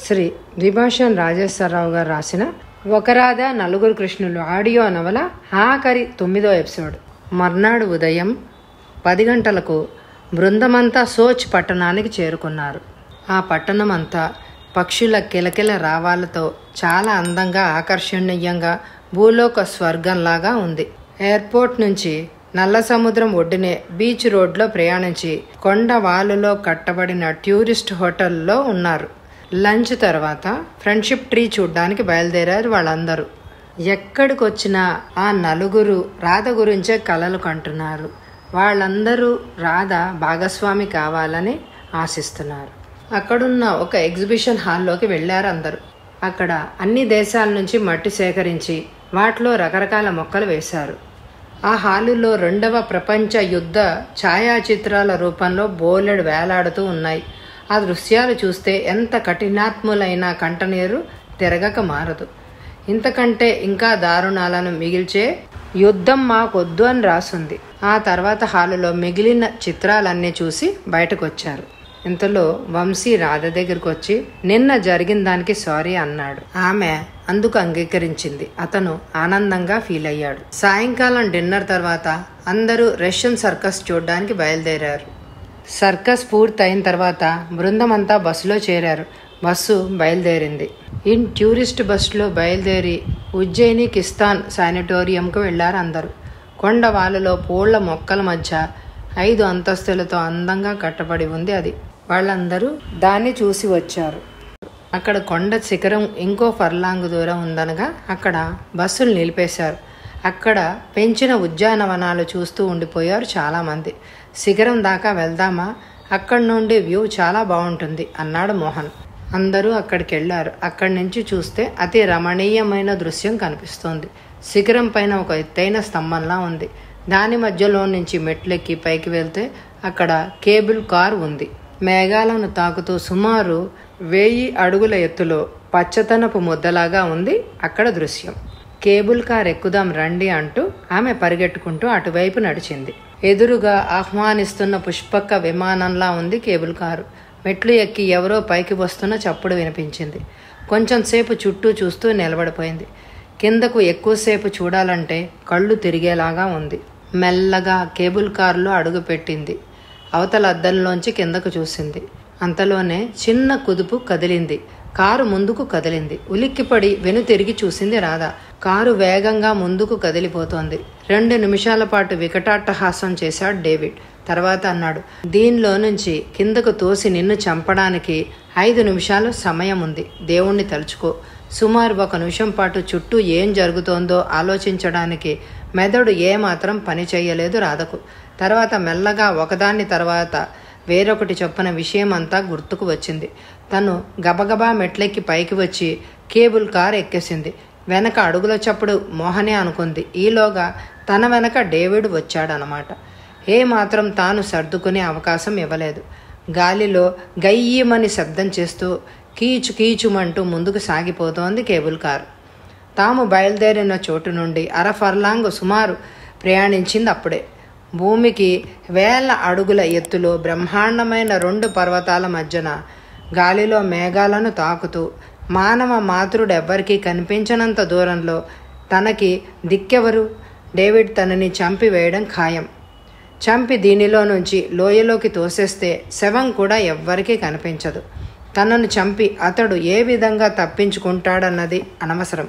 శ్రీ ద్విభాషన్ రాజేశ్వరరావు గారు రాసిన ఒక రాధ నలుగురు కృష్ణులు ఆడియో నవల ఆఖరి తొమ్మిదో ఎపిసోడ్ మర్నాడు ఉదయం పది గంటలకు బృందమంతా సోచ్ పట్టణానికి చేరుకున్నారు ఆ పట్టణం అంతా పక్షుల కిలకిల రావాలతో చాలా అందంగా ఆకర్షణీయంగా భూలోక స్వర్గంలాగా ఉంది ఎయిర్పోర్ట్ నుంచి నల్ల సముద్రం ఒడ్డునే బీచ్ రోడ్లో ప్రయాణించి కొండ వాలులో కట్టబడిన టూరిస్ట్ హోటల్లో ఉన్నారు లంచ్ తర్వాత ఫ్రెండ్షిప్ ట్రీ చూడ్డానికి బయలుదేరారు వాళ్ళందరూ ఎక్కడికి వచ్చినా ఆ నలుగురు రాధ గురించే కలలు కంటున్నారు వాళ్ళందరూ రాధ భాగస్వామి కావాలని ఆశిస్తున్నారు అక్కడున్న ఒక ఎగ్జిబిషన్ హాల్లోకి వెళ్ళారు అందరూ అక్కడ అన్ని దేశాల నుంచి మట్టి సేకరించి వాటిలో రకరకాల మొక్కలు వేశారు ఆ హాలులో రెండవ ప్రపంచ యుద్ధ ఛాయాచిత్రాల రూపంలో బోలెడు వేలాడుతూ ఉన్నాయి ఆ దృశ్యాలు చూస్తే ఎంత కఠినాత్ములైన కంటనీరు తిరగక మారదు ఇంతకంటే ఇంకా దారుణాలను మిగిల్చే యుద్ధం మాకొద్దు అని రాసుంది ఆ తర్వాత హాలులో మిగిలిన చిత్రాలన్నీ చూసి బయటకు వచ్చారు ఇంతలో వంశీ రాధ దగ్గరికి వచ్చి నిన్న జరిగిన దానికి సారీ అన్నాడు ఆమె అందుకు అంగీకరించింది అతను ఆనందంగా ఫీల్ అయ్యాడు సాయంకాలం డిన్నర్ తర్వాత అందరూ రష్యన్ సర్కస్ చూడడానికి బయలుదేరారు సర్కస్ పూర్తయిన తర్వాత బృందం అంతా బస్సులో చేరారు బస్సు బయలుదేరింది ఇన్ టూరిస్ట్ బస్సులో బయలుదేరి ఉజ్జయిని కిస్తాన్ శానిటోరియంకు వెళ్లారు అందరూ కొండ వాలులో పూళ్ల మొక్కల మధ్య ఐదు అంతస్తులతో అందంగా కట్టబడి ఉంది అది వాళ్ళందరూ దాన్ని చూసి వచ్చారు అక్కడ కొండ శిఖరం ఇంకో ఫర్లాంగ్ దూరం ఉందనగా అక్కడ బస్సులు నిలిపేశారు అక్కడ పెంచిన ఉద్యానవనాలు చూస్తూ ఉండిపోయారు చాలామంది శిఖరం దాకా వెళ్దామా అక్కడి నుండి వ్యూ చాలా బాగుంటుంది అన్నాడు మోహన్ అందరూ అక్కడికి వెళ్ళారు అక్కడి నుంచి చూస్తే అతి రమణీయమైన దృశ్యం కనిపిస్తోంది శిఖరం పైన ఒక ఎత్తైన స్తంభంలా ఉంది దాని మధ్యలో నుంచి మెట్లెక్కి పైకి వెళ్తే అక్కడ కేబుల్ కార్ ఉంది మేఘాలను తాకుతూ సుమారు వెయ్యి అడుగుల ఎత్తులో పచ్చతనపు ముద్దలాగా ఉంది అక్కడ దృశ్యం కేబుల్ కార్ ఎక్కుదాం రండి అంటూ ఆమె పరిగెట్టుకుంటూ అటువైపు నడిచింది ఎదురుగా ఆహ్వానిస్తున్న పుష్పక్క విమానంలా ఉంది కేబుల్ కారు మెట్లు ఎక్కి ఎవరో పైకి వస్తున్న చప్పుడు వినిపించింది కొంచెం సేపు చుట్టూ చూస్తూ నిలబడిపోయింది కిందకు ఎక్కువసేపు చూడాలంటే కళ్ళు తిరిగేలాగా ఉంది మెల్లగా కేబుల్ కారులో అడుగుపెట్టింది అవతల అద్దంలోంచి కిందకు చూసింది అంతలోనే చిన్న కుదుపు కదిలింది కారు ముందుకు కదిలింది ఉలిక్కిపడి వెను తిరిగి చూసింది రాధ కారు వేగంగా ముందుకు కదిలిపోతోంది రెండు నిమిషాల పాటు వికటాట్టహాసం చేశాడు డేవిడ్ తర్వాత అన్నాడు దీనిలో నుంచి కిందకు తోసి నిన్ను చంపడానికి ఐదు నిమిషాలు సమయం ఉంది దేవుణ్ణి తలుచుకో సుమారు ఒక నిమిషం పాటు చుట్టూ ఏం జరుగుతోందో ఆలోచించడానికి మెదడు ఏమాత్రం పని చేయలేదు రాధకు తర్వాత మెల్లగా ఒకదాన్ని తర్వాత వేరొకటి చొప్పున విషయం అంతా గుర్తుకు వచ్చింది తను గబగబా మెట్లెక్కి పైకి వచ్చి కేబుల్ కార్ ఎక్కేసింది వెనక అడుగుల చప్పుడు మోహనే అనుకుంది ఈలోగా తన వెనక డేవిడ్ వచ్చాడనమాట ఏ మాత్రం తాను సర్దుకునే అవకాశం ఇవ్వలేదు గాలిలో గయ్యమని శబ్దం చేస్తూ కీచు కీచుమంటూ ముందుకు సాగిపోతోంది కేబుల్ కారు తాము బయలుదేరిన చోటు నుండి అర ఫర్లాంగ్ సుమారు ప్రయాణించింది అప్పుడే భూమికి వేల అడుగుల ఎత్తులో బ్రహ్మాండమైన రెండు పర్వతాల మధ్యన గాలిలో మేఘాలను తాకుతూ మానవ మాతృడెవ్వరికీ కనిపించనంత దూరంలో తనకి దిక్కెవరు డేవిడ్ తనని చంపి వేయడం ఖాయం చంపి దీనిలో నుంచి లోయలోకి తోసేస్తే శవం కూడా ఎవ్వరికీ కనిపించదు తనను చంపి అతడు ఏ విధంగా తప్పించుకుంటాడన్నది అనవసరం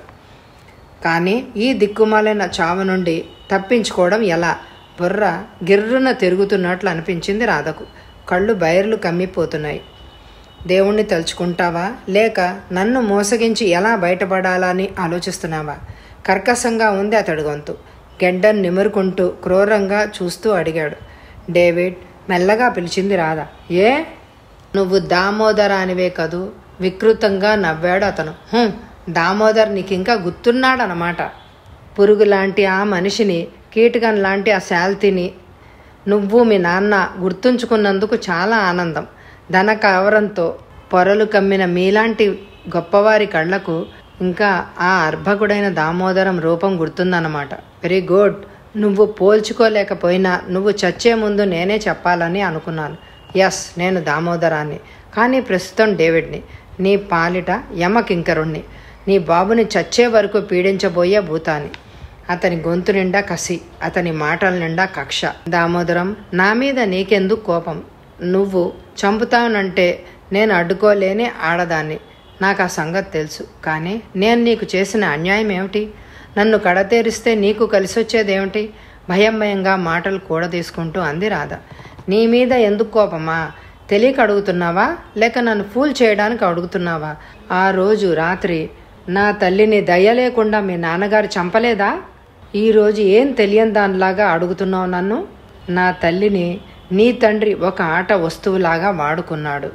కానీ ఈ దిక్కుమాలిన చావు నుండి తప్పించుకోవడం ఎలా బుర్ర గిర్రున తిరుగుతున్నట్లు అనిపించింది రాధకు కళ్ళు బైర్లు కమ్మిపోతున్నాయి దేవుణ్ణి తలుచుకుంటావా లేక నన్ను మోసగించి ఎలా బయటపడాలని ఆలోచిస్తున్నావా కర్కశంగా ఉంది అతడి గొంతు గెడ్డను నిమురుకుంటూ క్రూరంగా చూస్తూ అడిగాడు డేవిడ్ మెల్లగా పిలిచింది రాధ ఏ నువ్వు దామోదర అనివే కదూ వికృతంగా నవ్వాడు అతను "హుం, దామోదర్ నీకింకా గుర్తున్నాడనమాట పురుగు లాంటి ఆ మనిషిని కీటకం లాంటి ఆ శాల్తీని నువ్వు మీ నాన్న గుర్తుంచుకున్నందుకు చాలా ఆనందం ధన కవరంతో పొరలు కమ్మిన మీలాంటి గొప్పవారి కళ్ళకు ఇంకా ఆ అర్భకుడైన దామోదరం రూపం గుర్తుందన్నమాట వెరీ గుడ్ నువ్వు పోల్చుకోలేకపోయినా నువ్వు చచ్చే ముందు నేనే చెప్పాలని అనుకున్నాను ఎస్ నేను దామోదరాన్ని కానీ ప్రస్తుతం డేవిడ్ని నీ పాలిట యమకింకరుణ్ణి నీ బాబుని చచ్చే వరకు పీడించబోయే భూతాన్ని అతని గొంతు నిండా కసి అతని మాటల నిండా కక్ష దామోదరం నా మీద నీకెందుకు కోపం నువ్వు చంపుతానంటే నేను అడ్డుకోలేని ఆడదాన్ని నాకు ఆ సంగతి తెలుసు కానీ నేను నీకు చేసిన అన్యాయం ఏమిటి నన్ను కడతేరిస్తే నీకు కలిసొచ్చేదేమిటి భయం భయంగా మాటలు కూడా తీసుకుంటూ అంది రాధ నీ మీద ఎందుకు కోపమా తెలియక అడుగుతున్నావా లేక నన్ను ఫూల్ చేయడానికి అడుగుతున్నావా ఆ రోజు రాత్రి నా తల్లిని దయ లేకుండా మీ నాన్నగారు చంపలేదా ఈరోజు ఏం తెలియని దానిలాగా అడుగుతున్నావు నన్ను నా తల్లిని నీ తండ్రి ఒక ఆట వస్తువులాగా వాడుకున్నాడు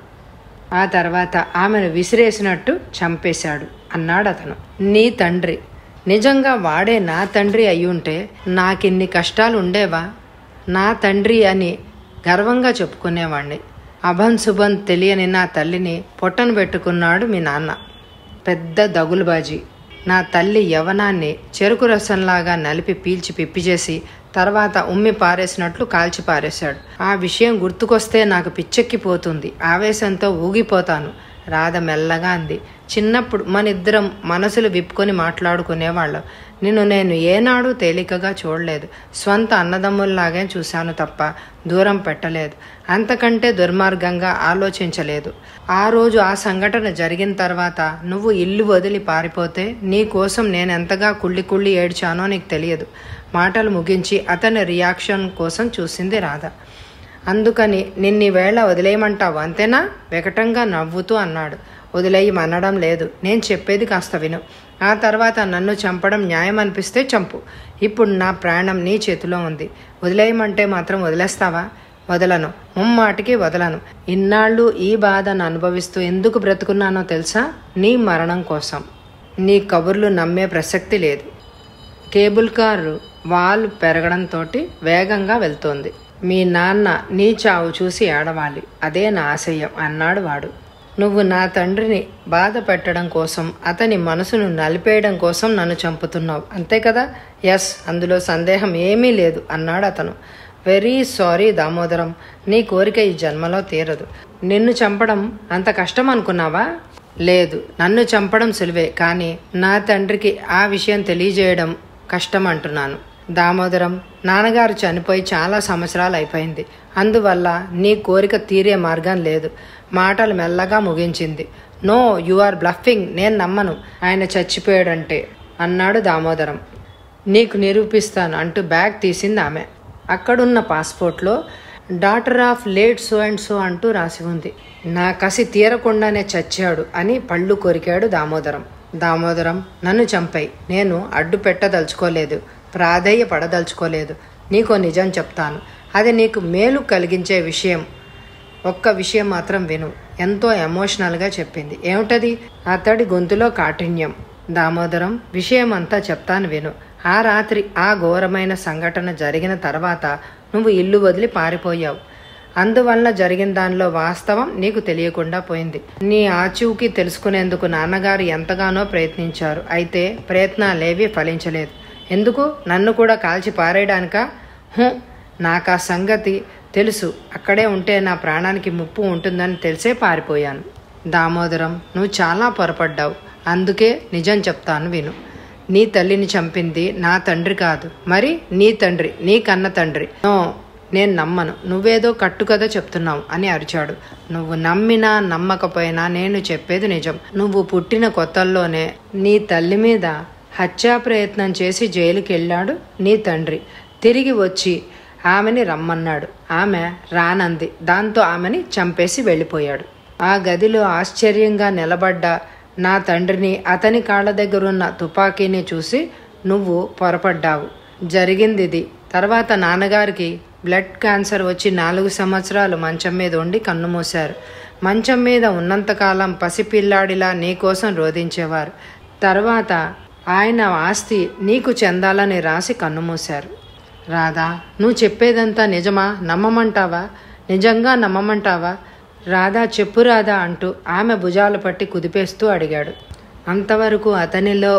ఆ తర్వాత ఆమెను విసిరేసినట్టు చంపేశాడు అన్నాడు అతను నీ తండ్రి నిజంగా వాడే నా తండ్రి అయ్యుంటే నాకిన్ని కష్టాలు ఉండేవా నా తండ్రి అని గర్వంగా చెప్పుకునేవాణ్ణి అభం శుభం తెలియని నా తల్లిని పొట్టను పెట్టుకున్నాడు మీ నాన్న పెద్ద దగులుబాజీ నా తల్లి యవనాన్ని చెరుకు రసంలాగా నలిపి పీల్చి పిప్పి చేసి తర్వాత ఉమ్మి పారేసినట్లు కాల్చి పారేశాడు ఆ విషయం గుర్తుకొస్తే నాకు పిచ్చెక్కిపోతుంది ఆవేశంతో ఊగిపోతాను రాధ మెల్లగా అంది చిన్నప్పుడు మన ఇద్దరం మనసులు విప్పుకొని మాట్లాడుకునేవాళ్ళం నిన్ను నేను ఏనాడు తేలికగా చూడలేదు స్వంత అన్నదమ్ముల్లాగే చూశాను తప్ప దూరం పెట్టలేదు అంతకంటే దుర్మార్గంగా ఆలోచించలేదు ఆ రోజు ఆ సంఘటన జరిగిన తర్వాత నువ్వు ఇల్లు వదిలి పారిపోతే నీ కోసం నేను ఎంతగా కుళ్ళి కుళ్ళి ఏడ్చానో నీకు తెలియదు మాటలు ముగించి అతని రియాక్షన్ కోసం చూసింది రాధ అందుకని నిన్ని వేళ వదిలేయమంటావు అంతేనా వెకటంగా నవ్వుతూ అన్నాడు వదిలేయమనడం లేదు నేను చెప్పేది కాస్త విను ఆ తర్వాత నన్ను చంపడం న్యాయం అనిపిస్తే చంపు ఇప్పుడు నా ప్రాణం నీ చేతిలో ఉంది వదిలేయమంటే మాత్రం వదిలేస్తావా వదలను ముమ్మాటికి వదలను ఇన్నాళ్ళు ఈ బాధను అనుభవిస్తూ ఎందుకు బ్రతుకున్నానో తెలుసా నీ మరణం కోసం నీ కబుర్లు నమ్మే ప్రసక్తి లేదు కేబుల్ కారు వాల్ పెరగడంతో వేగంగా వెళ్తోంది మీ నాన్న నీ చావు చూసి ఏడవాలి అదే నా ఆశయం అన్నాడు వాడు నువ్వు నా తండ్రిని బాధ పెట్టడం కోసం అతని మనసును నలిపేయడం కోసం నన్ను చంపుతున్నావు అంతే కదా ఎస్ అందులో సందేహం ఏమీ లేదు అన్నాడు అతను వెరీ సారీ దామోదరం నీ కోరిక ఈ జన్మలో తీరదు నిన్ను చంపడం అంత కష్టం అనుకున్నావా లేదు నన్ను చంపడం సులువే కానీ నా తండ్రికి ఆ విషయం తెలియజేయడం కష్టం అంటున్నాను దామోదరం నాన్నగారు చనిపోయి చాలా సంవత్సరాలు అయిపోయింది అందువల్ల నీ కోరిక తీరే మార్గం లేదు మాటలు మెల్లగా ముగించింది నో యు ఆర్ బ్లఫింగ్ నేను నమ్మను ఆయన చచ్చిపోయాడంటే అన్నాడు దామోదరం నీకు నిరూపిస్తాను అంటూ బ్యాగ్ తీసింది ఆమె అక్కడున్న పాస్పోర్ట్లో daughter of late so and so అంటూ రాసి ఉంది నా కసి తీరకుండానే చచ్చాడు అని పళ్ళు కొరికాడు దామోదరం దామోదరం నన్ను చంపాయి నేను అడ్డు పెట్టదలుచుకోలేదు ప్రాధేయ పడదలుచుకోలేదు నీకో నిజం చెప్తాను అది నీకు మేలు కలిగించే విషయం ఒక్క విషయం మాత్రం విను ఎంతో ఎమోషనల్గా చెప్పింది ఏమిటది అతడి గొంతులో కాఠిన్యం దామోదరం విషయం అంతా చెప్తాను విను ఆ రాత్రి ఆ ఘోరమైన సంఘటన జరిగిన తర్వాత నువ్వు ఇల్లు వదిలి పారిపోయావు అందువల్ల జరిగిన దానిలో వాస్తవం నీకు తెలియకుండా పోయింది నీ ఆచూకీ తెలుసుకునేందుకు నాన్నగారు ఎంతగానో ప్రయత్నించారు అయితే ప్రయత్నాలేవీ ఫలించలేదు ఎందుకు నన్ను కూడా కాల్చి పారేయడానికా హూ నాకు ఆ సంగతి తెలుసు అక్కడే ఉంటే నా ప్రాణానికి ముప్పు ఉంటుందని తెలిసే పారిపోయాను దామోదరం నువ్వు చాలా పొరపడ్డావు అందుకే నిజం చెప్తాను విను నీ తల్లిని చంపింది నా తండ్రి కాదు మరి నీ తండ్రి నీ కన్న తండ్రి నో నేను నమ్మను నువ్వేదో కట్టుకథ చెప్తున్నావు అని అరిచాడు నువ్వు నమ్మినా నమ్మకపోయినా నేను చెప్పేది నిజం నువ్వు పుట్టిన కొత్తల్లోనే నీ తల్లి మీద హత్యా ప్రయత్నం చేసి జైలుకి వెళ్ళాడు నీ తండ్రి తిరిగి వచ్చి ఆమెని రమ్మన్నాడు ఆమె రానంది దాంతో ఆమెని చంపేసి వెళ్ళిపోయాడు ఆ గదిలో ఆశ్చర్యంగా నిలబడ్డ నా తండ్రిని అతని కాళ్ళ దగ్గరున్న తుపాకీని చూసి నువ్వు పొరపడ్డావు జరిగింది ఇది తర్వాత నాన్నగారికి బ్లడ్ క్యాన్సర్ వచ్చి నాలుగు సంవత్సరాలు మంచం మీద ఉండి కన్నుమూశారు మంచం మీద ఉన్నంతకాలం పసిపిల్లాడిలా నీకోసం రోధించేవారు తర్వాత ఆయన ఆస్తి నీకు చెందాలని రాసి కన్నుమూశారు రాధా నువ్వు చెప్పేదంతా నిజమా నమ్మమంటావా నిజంగా నమ్మమంటావా రాధా చెప్పు రాధా అంటూ ఆమె భుజాలు పట్టి కుదిపేస్తూ అడిగాడు అంతవరకు అతనిలో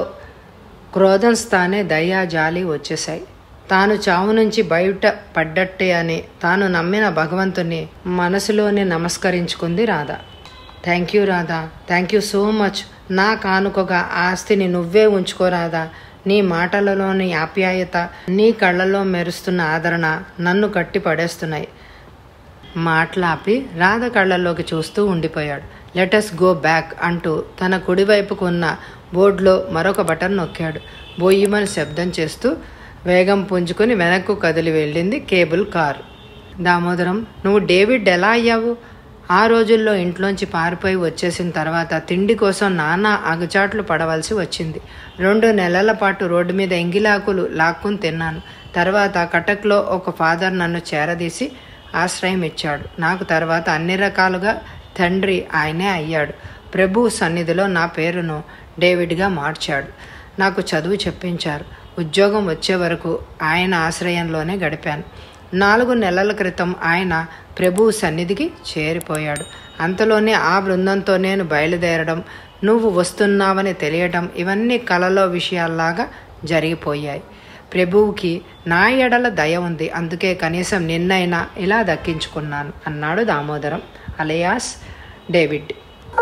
క్రోధం స్థానే దయా జాలి వచ్చేశాయి తాను చావు నుంచి బయట పడ్డట్టే అని తాను నమ్మిన భగవంతుని మనసులోనే నమస్కరించుకుంది Radha thank you Radha thank you so much నా కానుకగా ఆస్తిని నువ్వే ఉంచుకో రాధా నీ మాటలలోని ఆప్యాయత నీ కళ్ళలో మెరుస్తున్న ఆదరణ నన్ను కట్టి పడేస్తున్నాయి మాట్లాపి రాధ కళ్ళల్లోకి చూస్తూ ఉండిపోయాడు లెటస్ గో బ్యాక్ అంటూ తన కుడివైపుకు ఉన్న బోర్డులో మరొక బటన్ నొక్కాడు బొయ్యమని శబ్దం చేస్తూ వేగం పుంజుకుని వెనక్కు కదిలి వెళ్ళింది కేబుల్ కార్ దామోదరం నువ్వు డేవిడ్ ఎలా అయ్యావు ఆ రోజుల్లో ఇంట్లోంచి పారిపోయి వచ్చేసిన తర్వాత తిండి కోసం నానా అగచాట్లు పడవలసి వచ్చింది రెండు నెలల పాటు రోడ్డు మీద ఎంగిలాకులు లాక్కుని తిన్నాను తర్వాత కటక్లో ఒక ఫాదర్ నన్ను చేరదీసి ఆశ్రయం ఇచ్చాడు నాకు తర్వాత అన్ని రకాలుగా తండ్రి ఆయనే అయ్యాడు ప్రభు సన్నిధిలో నా పేరును డేవిడ్గా మార్చాడు నాకు చదువు చెప్పించారు ఉద్యోగం వచ్చే వరకు ఆయన ఆశ్రయంలోనే గడిపాను నాలుగు నెలల క్రితం ఆయన ప్రభు సన్నిధికి చేరిపోయాడు అంతలోనే ఆ బృందంతో నేను బయలుదేరడం నువ్వు వస్తున్నావని తెలియడం ఇవన్నీ కలలో విషయాల్లాగా జరిగిపోయాయి ప్రభువుకి నా ఎడల దయ ఉంది అందుకే కనీసం నిన్నైనా ఇలా దక్కించుకున్నాను అన్నాడు దామోదరం అలయాస్ డేవిడ్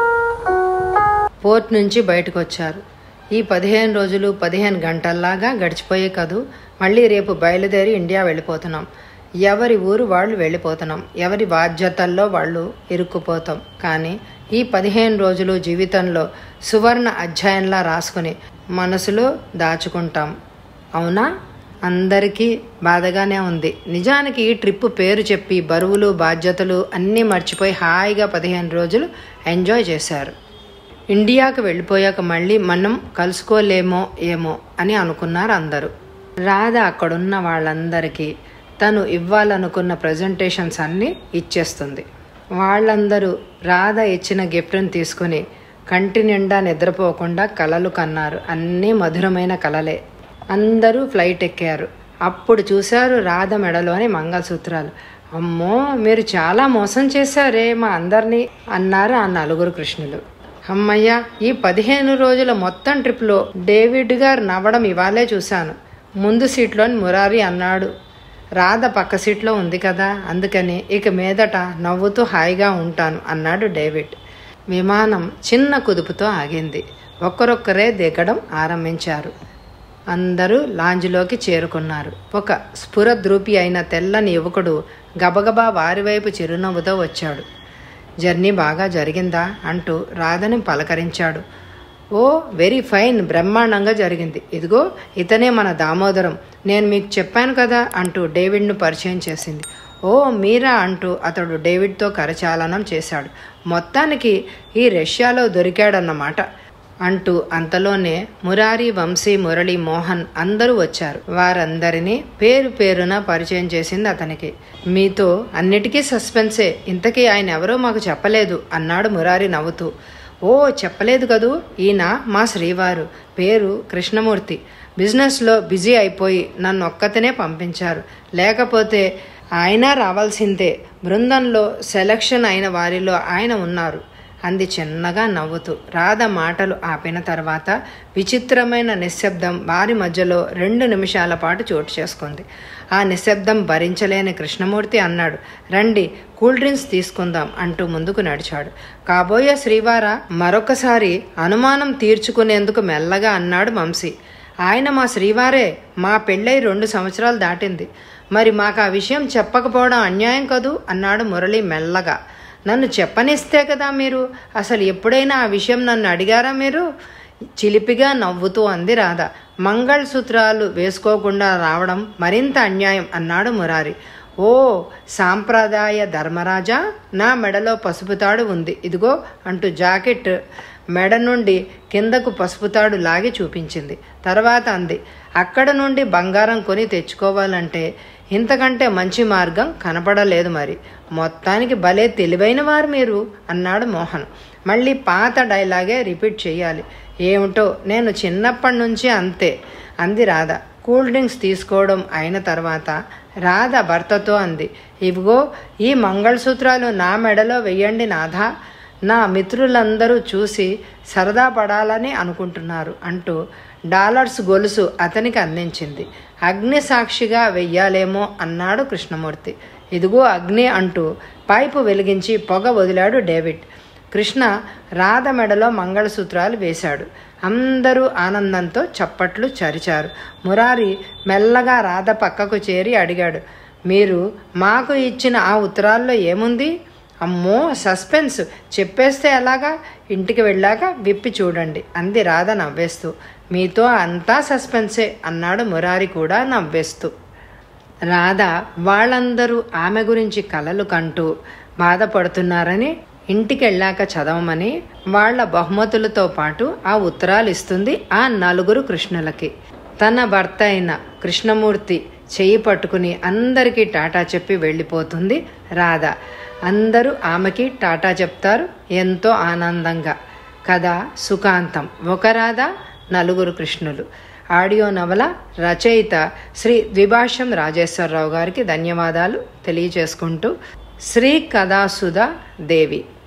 పోర్ట్ నుంచి బయటకు వచ్చారు ఈ పదిహేను రోజులు పదిహేను గంటల్లాగా గడిచిపోయే కదూ మళ్ళీ రేపు బయలుదేరి ఇండియా వెళ్ళిపోతున్నాం ఎవరి ఊరు వాళ్ళు వెళ్ళిపోతున్నాం ఎవరి బాధ్యతల్లో వాళ్ళు ఇరుక్కుపోతాం కానీ ఈ పదిహేను రోజులు జీవితంలో సువర్ణ అధ్యాయంలా రాసుకుని మనసులో దాచుకుంటాం అవునా అందరికీ బాధగానే ఉంది నిజానికి ఈ ట్రిప్ పేరు చెప్పి బరువులు బాధ్యతలు అన్నీ మర్చిపోయి హాయిగా పదిహేను రోజులు ఎంజాయ్ చేశారు ఇండియాకు వెళ్ళిపోయాక మళ్ళీ మనం కలుసుకోలేమో ఏమో అని అనుకున్నారు అందరూ రాధ అక్కడున్న వాళ్ళందరికీ తను ఇవ్వాలనుకున్న ప్రజెంటేషన్స్ అన్నీ ఇచ్చేస్తుంది వాళ్ళందరూ రాధ ఇచ్చిన గిఫ్ట్ని తీసుకుని కంటి నిండా నిద్రపోకుండా కలలు కన్నారు అన్నీ మధురమైన కలలే అందరూ ఫ్లైట్ ఎక్కారు అప్పుడు చూశారు రాధ మెడలోని మంగళసూత్రాలు అమ్మో మీరు చాలా మోసం చేశారే మా అందరినీ అన్నారు ఆ నలుగురు కృష్ణులు అమ్మయ్య ఈ పదిహేను రోజుల మొత్తం ట్రిప్లో డేవిడ్ గారు నవ్వడం ఇవాళే చూశాను ముందు సీట్లోని మురారి అన్నాడు రాధ పక్క సీట్లో ఉంది కదా అందుకని ఇక మీదట నవ్వుతూ హాయిగా ఉంటాను అన్నాడు డేవిడ్ విమానం చిన్న కుదుపుతో ఆగింది ఒక్కరొక్కరే దిగడం ఆరంభించారు అందరూ లాంజ్లోకి చేరుకున్నారు ఒక స్ఫురద్రూపి అయిన తెల్లని యువకుడు గబగబా వారివైపు చిరునవ్వుతో వచ్చాడు జర్నీ బాగా జరిగిందా అంటూ రాధని పలకరించాడు ఓ వెరీ ఫైన్ బ్రహ్మాండంగా జరిగింది ఇదిగో ఇతనే మన దామోదరం నేను మీకు చెప్పాను కదా అంటూ డేవిడ్ను పరిచయం చేసింది ఓ మీరా అంటూ అతడు డేవిడ్తో కరచాలనం చేశాడు మొత్తానికి ఈ రష్యాలో దొరికాడన్నమాట అంటూ అంతలోనే మురారి వంశీ మురళి మోహన్ అందరూ వచ్చారు వారందరినీ పేరు పేరున పరిచయం చేసింది అతనికి మీతో అన్నిటికీ సస్పెన్సే ఇంతకీ ఆయన ఎవరో మాకు చెప్పలేదు అన్నాడు మురారి నవ్వుతూ ఓ చెప్పలేదు కదూ ఈయన మా శ్రీవారు పేరు కృష్ణమూర్తి బిజినెస్లో బిజీ అయిపోయి నన్ను ఒక్కతనే పంపించారు లేకపోతే ఆయన రావాల్సిందే బృందంలో సెలక్షన్ అయిన వారిలో ఆయన ఉన్నారు అంది చిన్నగా నవ్వుతూ రాధ మాటలు ఆపిన తర్వాత విచిత్రమైన నిశ్శబ్దం వారి మధ్యలో రెండు నిమిషాల పాటు చోటు చేసుకుంది ఆ నిశ్శబ్దం భరించలేని కృష్ణమూర్తి అన్నాడు రండి కూల్ డ్రింక్స్ తీసుకుందాం అంటూ ముందుకు నడిచాడు కాబోయే శ్రీవార మరొకసారి అనుమానం తీర్చుకునేందుకు మెల్లగా అన్నాడు వంశీ ఆయన మా శ్రీవారే మా పెళ్ళై రెండు సంవత్సరాలు దాటింది మరి మాకు ఆ విషయం చెప్పకపోవడం అన్యాయం కదూ అన్నాడు మురళి మెల్లగా నన్ను చెప్పనిస్తే కదా మీరు అసలు ఎప్పుడైనా ఆ విషయం నన్ను అడిగారా మీరు చిలిపిగా నవ్వుతూ అంది రాధ మంగళసూత్రాలు వేసుకోకుండా రావడం మరింత అన్యాయం అన్నాడు మురారి ఓ సాంప్రదాయ ధర్మరాజా నా మెడలో పసుపు తాడు ఉంది ఇదిగో అంటూ జాకెట్ మెడ నుండి కిందకు పసుపు తాడు లాగి చూపించింది తర్వాత అంది అక్కడ నుండి బంగారం కొని తెచ్చుకోవాలంటే ఇంతకంటే మంచి మార్గం కనపడలేదు మరి మొత్తానికి భలే తెలివైన వారు మీరు అన్నాడు మోహన్ మళ్ళీ పాత డైలాగే రిపీట్ చేయాలి ఏమిటో నేను చిన్నప్పటి నుంచి అంతే అంది రాధ కూల్ డ్రింక్స్ తీసుకోవడం అయిన తర్వాత రాధ భర్తతో అంది ఇవిగో ఈ మంగళసూత్రాలు నా మెడలో వెయ్యండి నాథా నా మిత్రులందరూ చూసి సరదా పడాలని అనుకుంటున్నారు అంటూ డాలర్స్ గొలుసు అతనికి అందించింది అగ్ని సాక్షిగా వెయ్యాలేమో అన్నాడు కృష్ణమూర్తి ఇదిగో అగ్ని అంటూ పైపు వెలిగించి పొగ వదిలాడు డేవిడ్ కృష్ణ రాధ మెడలో మంగళసూత్రాలు వేశాడు అందరూ ఆనందంతో చప్పట్లు చరిచారు మురారి మెల్లగా రాధ పక్కకు చేరి అడిగాడు మీరు మాకు ఇచ్చిన ఆ ఉత్తరాల్లో ఏముంది అమ్మో సస్పెన్స్ చెప్పేస్తే ఎలాగా ఇంటికి వెళ్ళాక విప్పి చూడండి అంది రాధ నవ్వేస్తూ మీతో అంతా సస్పెన్సే అన్నాడు మురారి కూడా నవ్వేస్తూ రాధ వాళ్ళందరూ ఆమె గురించి కలలు కంటూ బాధపడుతున్నారని ఇంటికి వెళ్ళాక చదవమని వాళ్ళ బహుమతులతో పాటు ఆ ఉత్తరాలు ఇస్తుంది ఆ నలుగురు కృష్ణులకి తన భర్త అయిన కృష్ణమూర్తి చెయ్యి పట్టుకుని అందరికీ టాటా చెప్పి వెళ్ళిపోతుంది రాధ అందరూ ఆమెకి టాటా చెప్తారు ఎంతో ఆనందంగా కథ సుఖాంతం ఒక రాధ నలుగురు కృష్ణులు ఆడియో నవల రచయిత శ్రీ ద్విభాష్యం రాజేశ్వరరావు గారికి ధన్యవాదాలు తెలియజేసుకుంటూ శ్రీ కథాసుధ దేవి